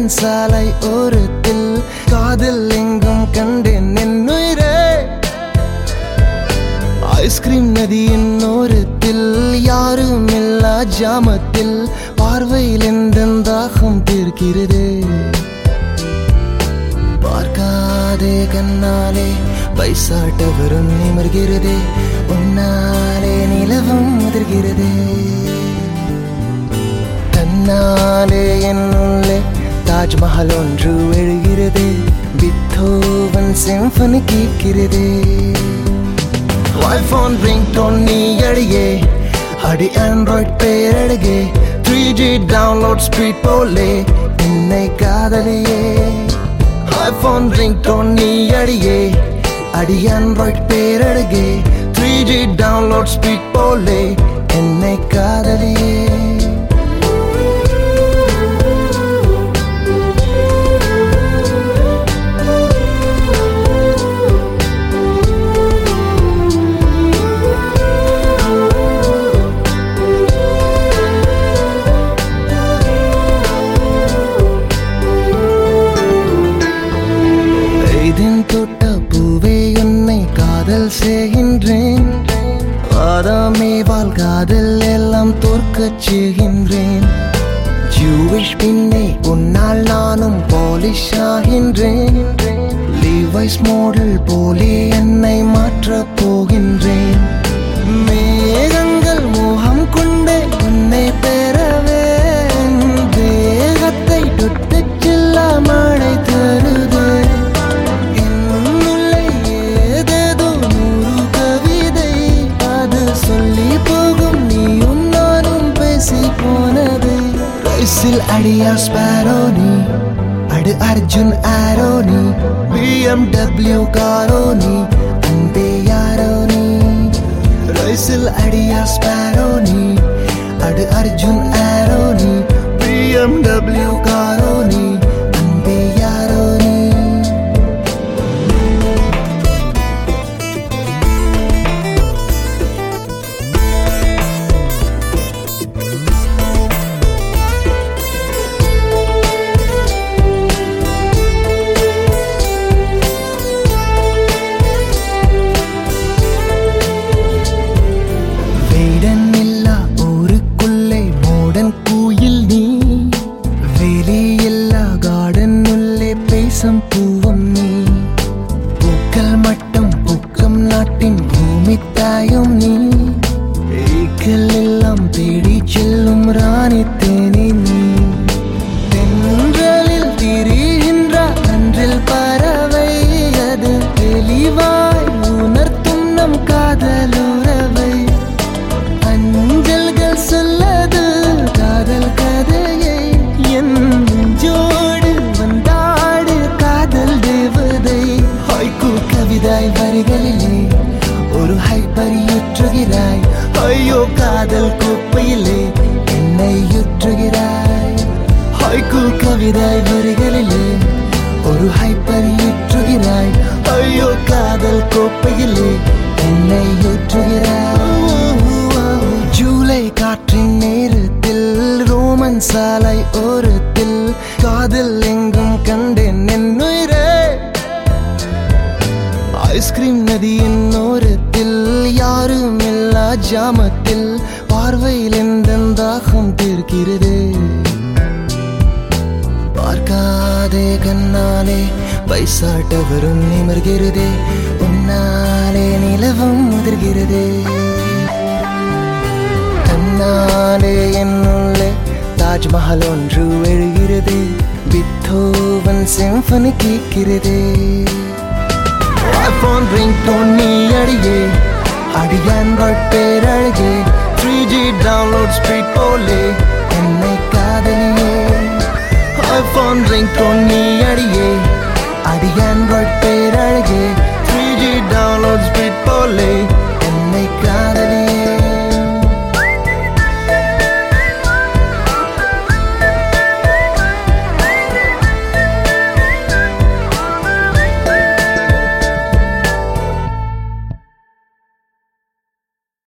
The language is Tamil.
ரோமன் சாலை ஓரத்தில் காதல் எங்கும் கண்டேன் என் உயிரே ஐஸ்கிரீம் நதியின் ஓரத்தில் யாரும் இல்லா ஜாமத்தில் பார்வையில் எந்த தாகம் தீர்க்கிறதே பார்க்காதே கண்ணாலே பைசாட்ட வரும் நிமர்கிறதே உன்னாலே நிலவும் முதிர்கிறதே தன்னாலே என்னுள்ளே தாஜ்மஹல் ஒன்று எழுகிறது பித்தோவன் சிம்பனி கேட்கிறதே ஐபோன் ரிங் டோன் நீ அடியே அடி ஆண்ட்ராய்ட் பேரழகே த்ரீ ஜி டவுன்லோட் ஸ்பீட் போலே என்னை காதலியே ஐபோன் ரிங் டோன் நீ அடியே அடி ஆண்ட்ராய்ட் பேரழகே த்ரீ ஜி டவுன்லோட் ஸ்பீட் போலே என்னை காதலியே எய்தின் தொட்ட பூவே உன்னை காதல் செய்கின்றேன் ஆதாமேவால் காதல் எல்லாம் தோற்கச் செய்கின்றேன் ஜூவிஷ் பின்னே உன்னால் நானும் பாலிஷ் ஆகின்றேன் லீவைஸ் மாடல் போலே என்னை மாற்றப் போகின்றேன் மேகங்கள் மோகம் கொண்டே உன்னை பெறவே தேகத்தை தொட்டுச் செல்ல மழை தருதே என்னுள்ளே ஏதேதோ நூறு கவிதை அது சொல்லி போகும் நீயும் நானும் பேசி போனது ரைசில் அடியா ஸ்பேரோ நீ அடு அர்ஜுன் ஆரோ நீ பிஎம்டபிள்யூ காரோ நீ அன்பே யாரோ நீ ரைசில் அடியா ஸ்பேரோ நீ அடு அர்ஜுன் ஆரோ நீ பிஎம்டபிள்யூ காரோ நீ அன்பே யாரோ நீ வேடன் இல்லா ஊருக்குள்ளே மோடன் கூயில் நீ வெளியில்லா கார்டன் உள்ளே பேசும் பூவம் நீ பூக்கள் மட்டும் பூக்கம் நாட்டின் பூமி தாயும் நீ ஈக்கள் எல்லாம் தேடி செல்லும் ராணி தேனி நீ தென்றலில் திரிகின்ற அன்றில் பறவை அது தெளிவாய் உணர்த்தும் நம் காதலுறவை அஞ்சல்கள் சொல்லது காதல் கதையை என் நெஞ்சோடு வந்தாடு காதல் தேவதை ஹைக்கு கவிதாய் வரிகளிலே ஒரு ஹைப்பரி யுற்றுகிறாய் ஐயோ காதல் கோப்பையிலே என்னை யுற்றுகிறாய் ஹைக்கு கவிதாய் வரிகளிலே ஒரு ஹைப்பரி யுற்றுகிறாய் ஐயோ காதல் கோப்பையிலே என்னை யுற்றுகிறாய் ஜூலை காற்றின் நேரத்தில் ரோமன் சாலை ஓரத்தில் காதல் எங்கும் கண்டேன் என் உயிரே ஐஸ்கிரீம் நதியின் ஓரத்தில் யாரும் இல்லா ஜாமத்தில் பார்வையில் எந்த தாகம் தீர்க்கிறதே பார்க்காதே கண்ணாலே பைசாட்ட வரும் நிமர்கிறதே உன்னாலே நிலவும் முதிர்கிறதே தன்னாலே என்னுள்ளே தாஜ்மஹல் ஒன்று எழுகிறது பித்தோவன் சிம்பனி கேட்கிறதே ஐபோன் ரிங் டோன் நீ அடியே அடியான்கள் பேரழகே த்ரீ ஜி டவுன்லோட் ஸ்பீட் போலே என்னை காதலியே ஐபோன் ரிங் டோன் நீ அடியே அடியான்கள் பேரழகே த்ரீ ஜி டவுன்லோட் ஸ்பீட் போலே